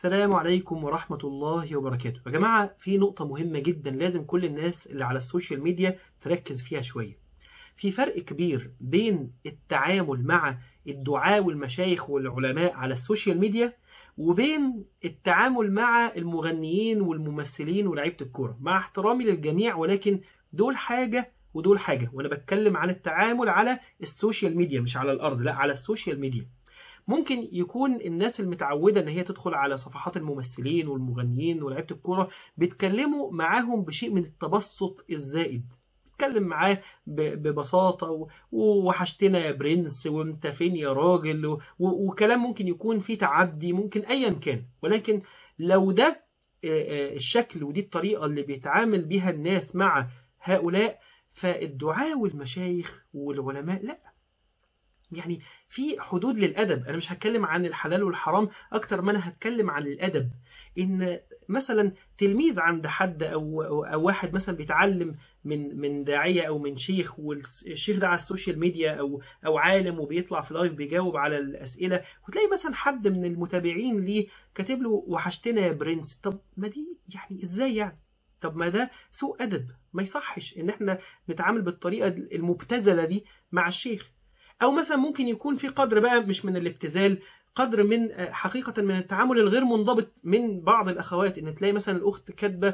السلام عليكم ورحمة الله وبركاته يا جماعة في نقطة مهمة جدا لازم كل الناس اللي على السوشيال ميديا تركز فيها شوية في فرق كبير بين التعامل مع الدعاة والمشايخ والعلماء على السوشيال ميديا وبين التعامل مع المغنيين والممثلين ولاعيبة الكورة مع احترامي للجميع ولكن دول حاجة ودول حاجة وأنا بتكلم عن التعامل على السوشيال ميديا مش على الأرض لا على السوشيال ميديا ممكن يكون الناس المتعودة ان هي تدخل على صفحات الممثلين والمغنيين ولاعيبة الكورة بيتكلموا معاهم بشيء من التبسط الزائد بيتكلم معاه ببساطة ووحشتنا يا برنس وانت فين يا راجل وكلام ممكن يكون فيه تعدي ممكن ايا كان ولكن لو ده الشكل ودي الطريقة اللي بيتعامل بيها الناس مع هؤلاء فالدعاء والمشايخ والعلماء لا يعني في حدود للأدب أنا مش هتكلم عن الحلال والحرام أكتر ما أنا هتكلم عن الأدب إن مثلا تلميذ عند حد أو, أو واحد مثلا بيتعلم من من داعية أو من شيخ والشيخ ده على السوشيال ميديا أو أو عالم وبيطلع في لايف بيجاوب على الأسئلة وتلاقي مثلا حد من المتابعين ليه كاتب له وحشتنا يا برنس طب ما دي يعني إزاي يعني طب ما ده سوء أدب ما يصحش إن إحنا نتعامل بالطريقة المبتذلة دي مع الشيخ أو مثلا ممكن يكون في قدر بقى مش من الابتذال قدر من حقيقة من التعامل الغير منضبط من بعض الأخوات إن تلاقي مثلا الأخت كاتبة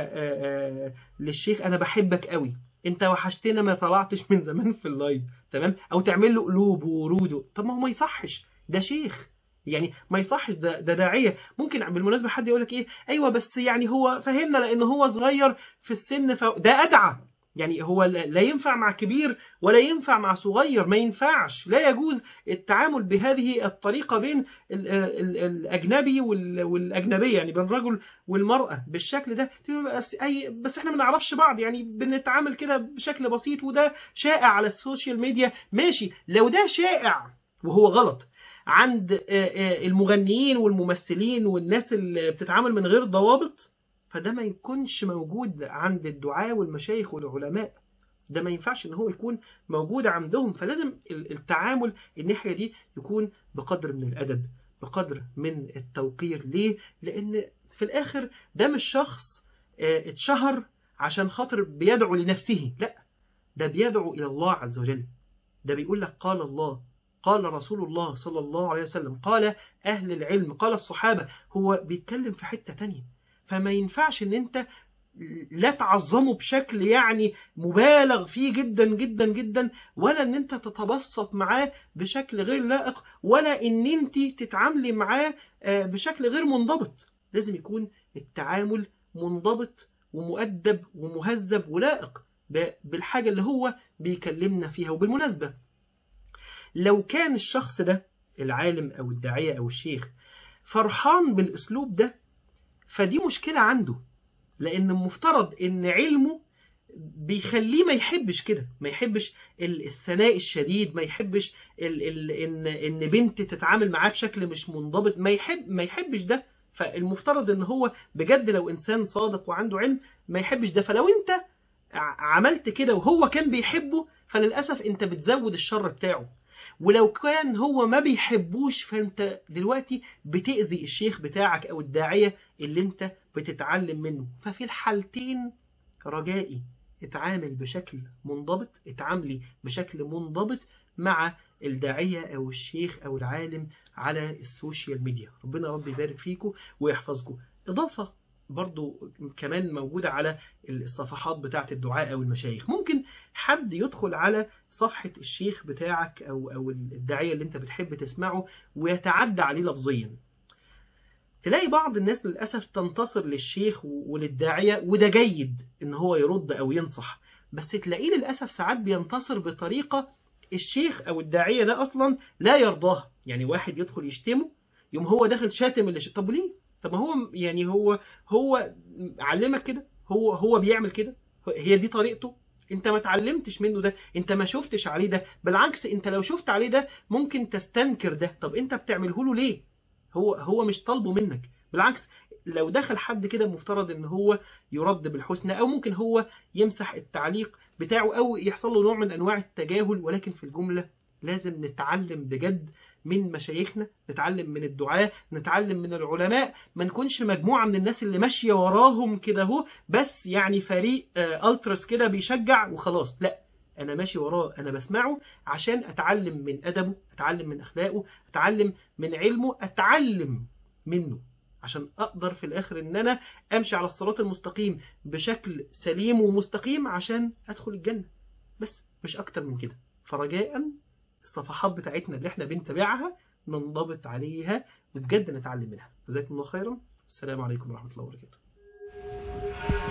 للشيخ أنا بحبك قوي أنت وحشتنا ما طلعتش من زمان في اللايف تمام أو تعمل له قلوب وورود طب ما هو ما يصحش ده شيخ يعني ما يصحش ده, ده داعية ممكن بالمناسبة حد يقول لك إيه أيوة بس يعني هو فهمنا لأن هو صغير في السن فده أدعى يعني هو لا ينفع مع كبير ولا ينفع مع صغير ما ينفعش لا يجوز التعامل بهذه الطريقة بين الأجنبي والأجنبية يعني بين الرجل والمرأة بالشكل ده بس, أي بس احنا ما نعرفش بعض يعني بنتعامل كده بشكل بسيط وده شائع على السوشيال ميديا ماشي لو ده شائع وهو غلط عند المغنيين والممثلين والناس اللي بتتعامل من غير ضوابط فده ما يكونش موجود عند الدعاة والمشايخ والعلماء ده ما ينفعش ان هو يكون موجود عندهم فلازم التعامل الناحية دي يكون بقدر من الأدب بقدر من التوقير ليه؟ لأن في الآخر ده مش شخص اتشهر عشان خاطر بيدعو لنفسه لا ده بيدعو إلى الله عز وجل ده بيقول لك قال الله قال رسول الله صلى الله عليه وسلم قال أهل العلم قال الصحابة هو بيتكلم في حتة تانية فما ينفعش ان انت لا تعظمه بشكل يعني مبالغ فيه جدا جدا جدا ولا ان انت تتبسط معاه بشكل غير لائق ولا ان انت تتعاملي معاه بشكل غير منضبط لازم يكون التعامل منضبط ومؤدب ومهذب ولائق بالحاجة اللي هو بيكلمنا فيها وبالمناسبة لو كان الشخص ده العالم او الداعية او الشيخ فرحان بالاسلوب ده فدي مشكلة عنده لأن المفترض إن علمه بيخليه ما يحبش كده ما يحبش الثناء الشديد ما يحبش ال ال إن, إن بنت تتعامل معاه بشكل مش منضبط ما يحب ما يحبش ده فالمفترض إن هو بجد لو إنسان صادق وعنده علم ما يحبش ده فلو أنت عملت كده وهو كان بيحبه فللأسف أنت بتزود الشر بتاعه ولو كان هو ما بيحبوش فانت دلوقتي بتأذي الشيخ بتاعك او الداعية اللي انت بتتعلم منه ففي الحالتين رجائي اتعامل بشكل منضبط اتعاملي بشكل منضبط مع الداعية او الشيخ او العالم على السوشيال ميديا ربنا رب يبارك فيكم ويحفظكم اضافة برضو كمان موجودة على الصفحات بتاعة الدعاء أو المشايخ ممكن حد يدخل على صفحة الشيخ بتاعك أو, أو الداعية اللي انت بتحب تسمعه ويتعدى عليه لفظيا تلاقي بعض الناس للأسف تنتصر للشيخ وللداعية وده جيد ان هو يرد أو ينصح بس تلاقيه للأسف ساعات بينتصر بطريقة الشيخ أو الداعية ده أصلا لا يرضاها يعني واحد يدخل يشتمه يوم هو داخل شاتم اللي طب ليه طب ما هو يعني هو هو علمك كده هو هو بيعمل كده هي دي طريقته انت ما اتعلمتش منه ده انت ما شفتش عليه ده بالعكس انت لو شفت عليه ده ممكن تستنكر ده طب انت بتعمله له ليه هو هو مش طالبه منك بالعكس لو دخل حد كده مفترض ان هو يرد بالحسنى او ممكن هو يمسح التعليق بتاعه او يحصل له نوع من انواع التجاهل ولكن في الجملة لازم نتعلم بجد من مشايخنا نتعلم من الدعاة نتعلم من العلماء ما نكونش مجموعة من الناس اللي ماشية وراهم كده اهو بس يعني فريق آه التراس كده بيشجع وخلاص لا انا ماشي وراه انا بسمعه عشان اتعلم من ادبه اتعلم من اخلاقه اتعلم من علمه اتعلم منه عشان اقدر في الاخر ان انا امشي على الصراط المستقيم بشكل سليم ومستقيم عشان ادخل الجنة بس مش اكتر من كده فرجاء الصفحات بتاعتنا اللي احنا بنتابعها ننضبط عليها وبجد نتعلم منها جزاكم الله خيرا السلام عليكم ورحمة الله وبركاته